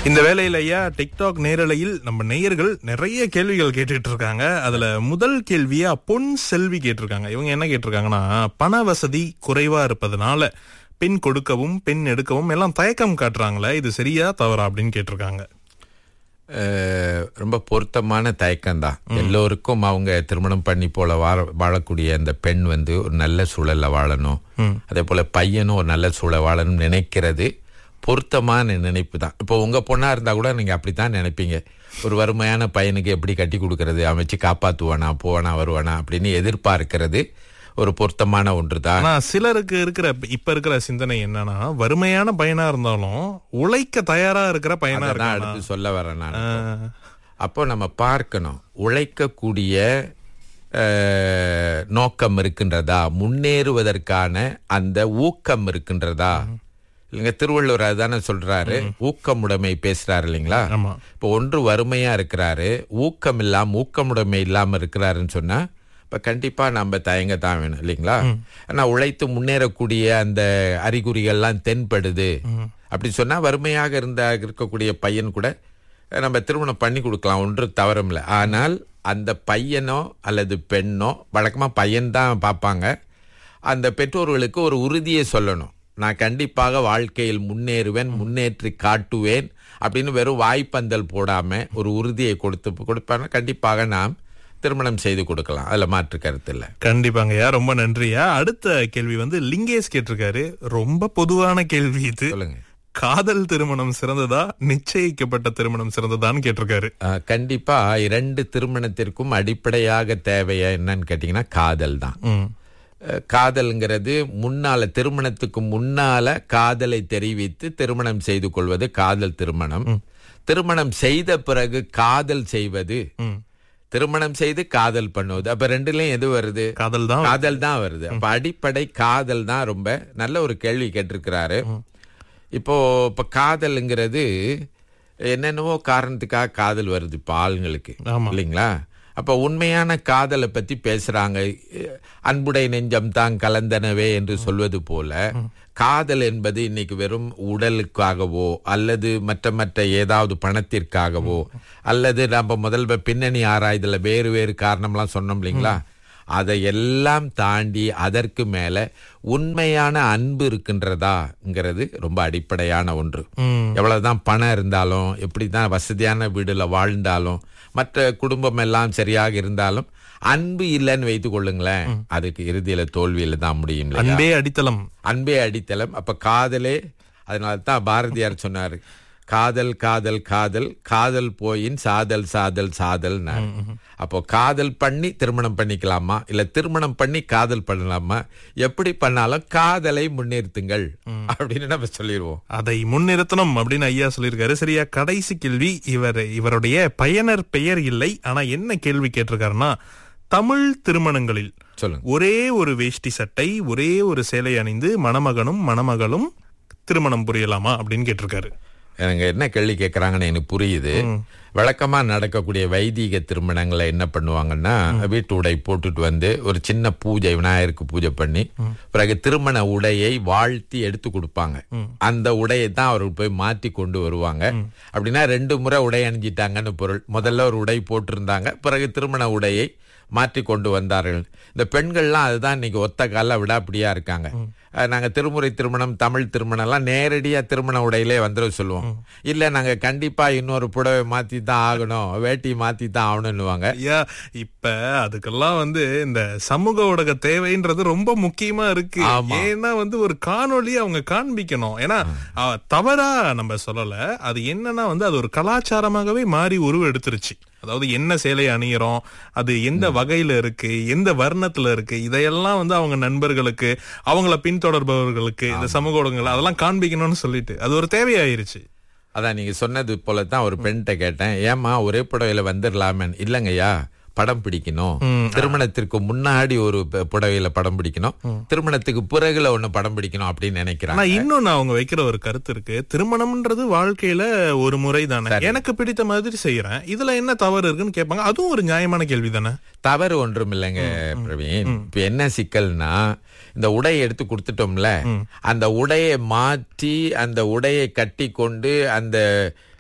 இந்த வேலையில ஐயா டிக்டாக் நேரலையில் நம்ம நேயர்கள் நிறைய கேள்விகள் கேட்டுட்டு இருக்காங்க அதுல முதல் கேள்வியா பொன் செல்வி கேட்டிருக்காங்க இவங்க என்ன கேட்டிருக்காங்கன்னா பண வசதி குறைவா இருப்பதனால பெண் கொடுக்கவும் பெண் எடுக்கவும் எல்லாம் தயக்கம் காட்டுறாங்களே இது சரியா தவறா அப்படின்னு கேட்டிருக்காங்க அஹ், ரொம்ப பொருத்தமான தயக்கம் தான் எல்லோருக்கும் அவங்க திருமணம் பண்ணி போல வாழ வாழக்கூடிய அந்த பெண் வந்து ஒரு நல்ல சூழல்ல வாழணும் அதே போல பையனும் ஒரு நல்ல சூழல் வாழணும் நினைக்கிறது பொருத்தமான நினைப்பு தான் இப்போ உங்க பொண்ணா இருந்தா கூட நீங்க அப்படித்தான் நினைப்பீங்க ஒரு வறுமையான பையனுக்கு எப்படி கட்டி கொடுக்கறது அவன் வச்சு காப்பாத்துவானா போவானா வருவானா அப்படின்னு எதிர்பார்க்கிறது ஒரு பொருத்தமான ஒன்று தான் ஆனா சிலருக்கு இருக்கிற இப்ப இருக்கிற சிந்தனை என்னன்னா வறுமையான பையனா இருந்தாலும் உழைக்க தயாரா இருக்கிற பையனா தான் இருக்கானா அடுத்து சொல்ல வரேன் நான் ஆஹ், அப்போ நம்ம பார்க்கணும் உழைக்கக்கூடிய அஹ், நோக்கம் இருக்கின்றதா முன்னேறுவதற்கான அந்த ஊக்கம் இருக்கின்றதா இல்லைங்க திருவள்ளுவர் அதுதானே சொல்றாரு ஊக்கமுடைமை பேசுறாரு இல்லைங்களா ஆமா இப்போ ஒன்று வறுமையா இருக்கிறாரு ஊக்கம் இல்லாம ஊக்கமுடைமை இல்லாம இருக்கிறாருன்னு சொன்னா இப்ப கண்டிப்பா நம்ம தயங்க தான் வேணும் இல்லைங்களா ஆனா உழைத்து முன்னேறக்கூடிய அந்த அறிகுறிகள்லாம் தென்படுது அப்படி சொன்னா வறுமையாக இருந்த இருக்கக்கூடிய பையன் கூட நம்ம திருமணம் பண்ணி கொடுக்கலாம் ஒன்று தவறும் இல்லை ஆனால் அந்த பையனோ அல்லது பெண்ணோ வழக்கமா பையன் தான் பார்ப்பாங்க அந்த பெற்றோர்களுக்கு ஒரு உறுதியை சொல்லணும் நான் கண்டிப்பாக வாழ்க்கையில் முன்னேறுவேன் முன்னேற்றி காட்டுவேன் அப்படின்னு வெறும் வாய்ப்பந்தல் போடாம ஒரு உறுதியை கொடுத்து கொடுப்பாங்க கண்டிப்பாக நாம் திருமணம் செய்து கொடுக்கலாம் அதுல மாற்று கருத்து இல்லை கண்டிப்பாங்கய்யா ரொம்ப நன்றியா அடுத்த கேள்வி வந்து லிங்கேஷ் கேட்டிருக்காரு ரொம்ப பொதுவான கேள்வி இது சொல்லுங்க காதல் திருமணம் சிறந்ததா நிச்சயிக்கப்பட்ட திருமணம் சிறந்ததான்னு கேட்டிருக்காரு அஹ், கண்டிப்பா இரண்டு திருமணத்திற்கும் அடிப்படையாக தேவையா என்னன்னு கேட்டீங்கன்னா காதல் தான் ம் அஹ், காதல்ங்கிறது முன்னால திருமணத்துக்கு முன்னால காதலை தெரிவித்து திருமணம் செய்து கொள்வது காதல் திருமணம் திருமணம் செய்த பிறகு காதல் செய்வது ம் திருமணம் செய்து காதல் பண்ணுவது அப்ப ரெண்டுலயும் எது வருது காதல் தான் காதல் தான் வருது அப்ப அடிப்படை காதல் தான் ரொம்ப நல்ல ஒரு கேள்வி கேட்டிருக்கிறாரு இப்போ இப்ப காதல்ங்கிறது என்னென்னவோ காரணத்துக்காக காதல் வருது இப்ப ஆளுங்களுக்கு ஆமா. இல்லைங்களா அப்ப உண்மையான காதலை பத்தி பேசுறாங்க அஹ், அன்புடை நெஞ்சம் தான் கலந்தனவே என்று சொல்வது போல காதல் என்பது இன்னைக்கு வெறும் உடலுக்காகவோ அல்லது மற்ற மற்ற ஏதாவது பணத்திற்காகவோ அல்லது நம்ம முதல்ல பின்னணி ஆராய்தல வேறு வேறு காரணம்லாம் சொன்னோம் இல்லைங்களா அதை எல்லாம் தாண்டி அதற்கு மேல உண்மையான அன்பு இருக்கின்றதாங்கிறது ரொம்ப அடிப்படையான ஒன்று ம் எவ்வளவுதான் பணம் இருந்தாலும் எப்படிதான் வசதியான வீடுல வாழ்ந்தாலும் மற்ற குடும்பம் எல்லாம் சரியாக இருந்தாலும் அன்பு இல்லைன்னு வைத்துக் கொள்ளுங்களேன் அதுக்கு இறுதியில தோல்வியில தான் முடியும் இல்லையா? அன்பே அடித்தளம் அன்பே அடித்தளம் அப்ப காதலே அதனால தான் பாரதியார் சொன்னாரு காதல் காதல் காதல் காதல் போயின் சாதல் சாதல் சாதல் அப்போ காதல் பண்ணி திருமணம் பண்ணிக்கலாமா இல்ல திருமணம் பண்ணி காதல் பண்ணலாமா எப்படி பண்ணாலும் காதலை முன்னிறுத்துங்கள் அப்படின்னு நம்ம சொல்லிடுவோம் அதை முன்னிறுத்தணும் அப்படின்னு ஐயா சொல்லியிருக்காரு சரியா கடைசி கேள்வி இவர் இவருடைய பயனர் பெயர் இல்லை ஆனா என்ன கேள்வி கேட்டிருக்காருன்னா தமிழ் திருமணங்களில் சொல்லுங்க ஒரே ஒரு வேஷ்டி சட்டை ஒரே ஒரு சேலை அணிந்து மணமகனும் மணமகளும் திருமணம் புரியலாமா அப்படின்னு கேட்டிருக்காரு எனக்கு என்ன கேள்வி கேட்கறாங்கன்னு எனக்கு புரியுது வழக்கமா நடக்கக்கூடிய வைதீக திருமணங்களை என்ன பண்ணுவாங்கன்னா வீட்டு உடை போட்டுட்டு வந்து ஒரு சின்ன பூஜை விநாயகருக்கு பூஜை பண்ணி பிறகு திருமண உடையை வாழ்த்தி எடுத்து கொடுப்பாங்க அந்த உடையை தான் அவர்கள் போய் மாற்றி கொண்டு வருவாங்க அப்படின்னா ரெண்டு முறை உடை அணிஞ்சிட்டாங்கன்னு பொருள் முதல்ல ஒரு உடை போட்டிருந்தாங்க பிறகு திருமண உடையை மாற்றி கொண்டு வந்தார்கள் இந்த பெண்கள்லாம் அதுதான் இன்னைக்கு ஒத்த கால விடாப்பிடியா இருக்காங்க அஹ் நாங்க திருமுறை திருமணம் தமிழ் திருமணம் எல்லாம் நேரடியா திருமண உடையிலே வந்துட சொல்லுவோம் இல்ல நாங்க கண்டிப்பா இன்னொரு புடவை மாத்தி தான் ஆகணும் வேட்டி மாத்தி தான் ஆகணும்னுவாங்க ஐயா இப்ப அதுக்கெல்லாம் வந்து இந்த சமூக ஊடக தேவைன்றது ரொம்ப முக்கியமா இருக்கு ஆமா. ஏன்னா வந்து ஒரு காணொளி அவங்க காண்பிக்கணும் ஏன்னா அ, தவறா நம்ம சொல்லல அது என்னன்னா வந்து அது ஒரு கலாச்சாரமாகவே மாறி உருவம் எடுத்துருச்சு அதாவது என்ன சேலை அணியிறோம் அது எந்த வகையில இருக்கு எந்த வர்ணத்துல இருக்கு இதையெல்லாம் வந்து அவங்க நண்பர்களுக்கு அவங்கள பின்தொடர்பவர்களுக்கு இந்த சமூக ஊடகங்கள் அதெல்லாம் காண்பிக்கணும்னு சொல்லிட்டு அது ஒரு தேவையாயிருச்சு அதான் நீங்க சொன்னது போல தான் ஒரு பெண்கிட்ட கேட்டேன் ஏமா ஒரே புடவையில வந்துடலாமே இல்லைங்கய்யா படம் பிடிக்கணும் திருமணத்திற்கு முன்னாடி ஒரு ப- புடவையில படம் பிடிக்கணும் திருமணத்துக்கு பிறகுல ஒண்ணு படம் பிடிக்கணும் அப்படின்னு நினைக்கிறாங்க ஆனா இன்னொன்னு அவங்க வைக்கிற ஒரு கருத்து இருக்கு திருமணம்ன்றது வாழ்க்கையில ஒரு முறை தானே எனக்கு பிடித்த மாதிரி செய்யறேன் இதுல என்ன தவறு இருக்குன்னு கேட்பாங்க அதுவும் ஒரு நியாயமான கேள்வி தானே தவறு ஒன்றும் இல்லைங்க பிரவீன் இப்ப என்ன சிக்கல்னா இந்த உடையை எடுத்து கொடுத்துட்டோம்ல அந்த உடையை மாற்றி அந்த உடையை கட்டி கொண்டு அந்த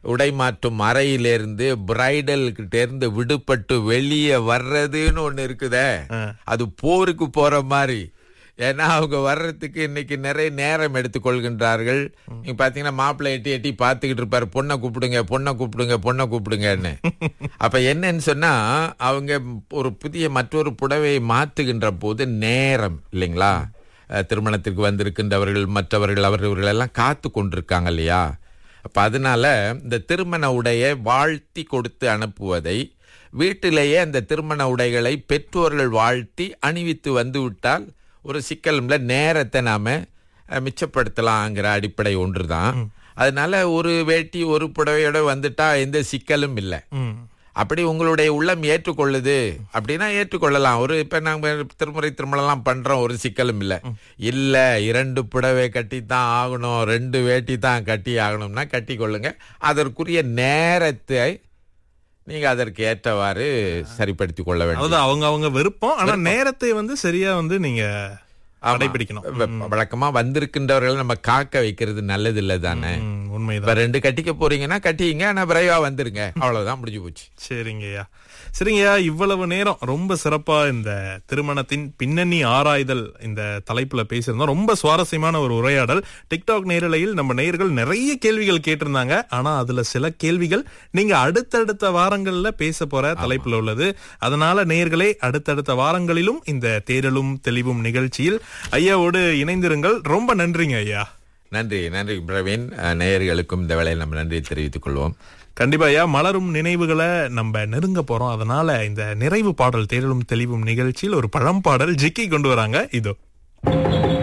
உடை மாற்றும் அறையிலிருந்து பிரைடல் கிட்ட இருந்து விடுபட்டு வெளியே வர்றதுன்னு ஒண்ணு இருக்குதே அது போருக்கு போற மாதிரி ஏன்னா அவங்க வர்றதுக்கு இன்னைக்கு நிறைய நேரம் எடுத்துக்கொள்கின்றார்கள் நீங்க பாத்தீங்கன்னா மாப்பிள்ளை எட்டி எட்டி பார்த்துக்கிட்டு இருப்பாரு பொண்ணை கூப்பிடுங்க பொண்ணை கூப்பிடுங்க பொண்ணை கூப்பிடுங்கன்னு அப்ப என்னன்னு சொன்னா அவங்க ஒரு புதிய மற்றொரு புடவையை மாத்துகின்ற போது நேரம் இல்லைங்களா அஹ், திருமணத்திற்கு வந்திருக்கின்றவர்கள் மற்றவர்கள் அவர்கள் எல்லாம் காத்து கொண்டிருக்காங்க இல்லையா அப்ப அதனால இந்த திருமண உடையை வாழ்த்தி கொடுத்து அனுப்புவதை வீட்டிலேயே அந்த திருமண உடைகளை பெற்றோர்கள் வாழ்த்தி அணிவித்து வந்து விட்டால் ஒரு சிக்கலும்ல நேரத்தை நாம அஹ், மிச்சப்படுத்தலாங்கிற அடிப்படை ஒன்றுதான் அதனால ஒரு வேட்டி ஒரு புடவையோட வந்துட்டா எந்த சிக்கலும் இல்லை ம். அப்படி உங்களுடைய உள்ளம் ஏற்றுக்கொள்ளுது அப்படின்னா ஏற்றுக்கொள்ளலாம் ஒரு இப்ப நாங்க திருமுறை திருமணம்லாம் பண்றோம் ஒரு சிக்கலும் இல்ல இல்ல இரண்டு புடவை கட்டி தான் ஆகணும் ரெண்டு வேட்டி தான் கட்டி ஆகணும்னா கட்டி கொள்ளுங்க அதற்குரிய நேரத்தை நீங்க அதற்கு ஏற்றவாறு சரிப்படுத்தி கொள்ள வேண்டும் அதாவது அவங்க அவங்க விருப்பம் ஆனா நேரத்தை வந்து சரியா வந்து நீங்க கடைபிடிக்கணும் வ- வழக்கமா வந்திருக்கின்றவர்களை நம்ம காக்க வைக்கிறது நல்லது இல்ல தானே ம், உண்மைதான் இப்ப ரெண்டு கட்டிக்க போறீங்கன்னா கட்டிங்க ஆனா விரைவா வந்துருங்க அவ்வளவுதான் முடிஞ்சு போச்சு சரிங்கய்யா சரிங்கய்யா இவ்வளவு நேரம் ரொம்ப சிறப்பா இந்த திருமணத்தின் பின்னணி ஆராய்தல் இந்த தலைப்புல பேசியிருந்தோம் ரொம்ப சுவாரஸ்யமான ஒரு உரையாடல் டிக்டாக் நேரலையில் நம்ம நேயர்கள் நிறைய கேள்விகள் கேட்டிருந்தாங்க ஆனா அதுல சில கேள்விகள் நீங்க அடுத்தடுத்த வாரங்கள்ல பேச போற தலைப்புல உள்ளது அதனால நேயர்களே அடுத்தடுத்த வாரங்களிலும் இந்த தேரலும் தெளிவும் நிகழ்ச்சியில் ஐயாவோடு இணைந்திருங்கள் ரொம்ப நன்றிங்க ஐயா நன்றி நன்றி பிரவீன் அஹ், நேயர்களுக்கும் இந்த வேளையில் நம்ம நன்றி தெரிவித்துக் கொள்வோம் கண்டிப்பா ஐயா மலரும் நினைவுகளை நம்ம நெருங்க போறோம் அதனால இந்த நிறைவு பாடல் தேரலும் தெளிவும் நிகழ்ச்சியில் ஒரு பழம்பாடல் ஜிக்கி கொண்டு வராங்க இதோ